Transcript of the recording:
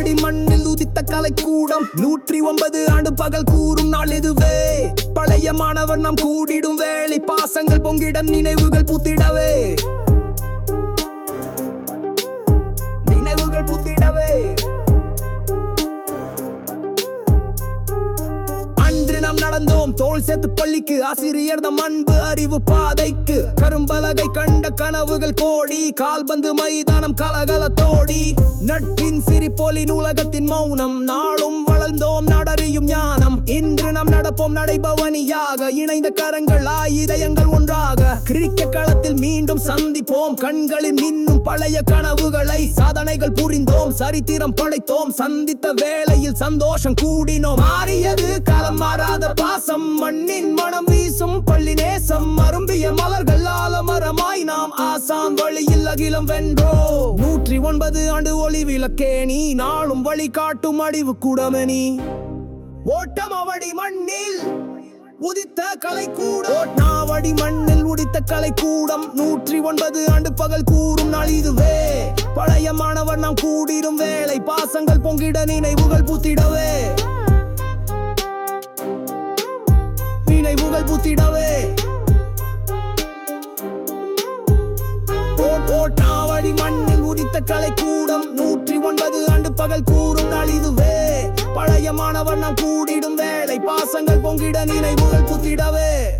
நாவடி மண்ணில் உதித்த கலைக்கூடம் நூற்றி ஒன்பது ஆண்டு பகல் கூறும் நாள் இதுவே பழைய மாணவர் நாம் கூடிடும் வேலை பாசங்கள் பொங்கிட நினைவுகள் புத்திடவே நினைவுகள் புத்திடவே அன்று நாம் நடந்தோம் தோல் சேர்த்து பள்ளிக்கு ஆசிரியர் தம் அன்பு அறிவு பாதைக்கு கரும்பலகை கண்ட கனவுகள் கோடி கால்பந்து மைதானம் கலகலத்தோடி நட்பின் சிரிப்பொலி நூலகத்தின் மௌனம் நாளும் வளர்ந்தோம் நடறியும் ஞானம் இன்று நாம் நடப்போம் நடைபவனியாக இணைந்த கரங்கள் ஆயுதயங்கள் ஒன்றாக கிரிக்கெட் களத்தில் மீண்டும் சந்திப்போம் கண்களில் மின்னும் பழைய கனவுகளை சாதனைகள் புரிந்தோம் சரித்திரம் படைத்தோம் சந்தித்த வேளையில் சந்தோஷம் கூடினோம் மாறியது காலம் மாறாத பாசம் மண்ணின் மனம் வீசும் பள்ளி நேசம் அரும்பிய மலர்கள் ஆலமரமாய் நாம் ஆசாம் வழியில் அகிலம் வென்றோ நூற்றி ஒன்பது ஆண்டு ஒளி விளக்கேணி நாளும் வழி காட்டும் அடிவு கூடமணி ஓட்டம் அவடி மண்ணில் உதித்த கலைக்கூடம் நாவடி மண்ணில் உதித்த கலைக்கூடம் நூற்றி ஒன்பது ஆண்டு பகல் கூறும் நாள் இதுவே பழைய மாணவர் நாம் கூடிடும் வேலை பாசங்கள் பொங்கிட நினைவுகள் புத்திடவே நினைவுகள் புத்திடவே ஓட் ஓட்டாவடி மண்ணில் உதித்த கலைக்கூடம் நூற்றி ஒன்பது ஆண்டு பகல் கூறும் நாள் இதுவே பழைய மாணவர் நாம் கூடிடும் வேலை பாசங்கள் பொங்கிட நினைவுகள் புத்திடவே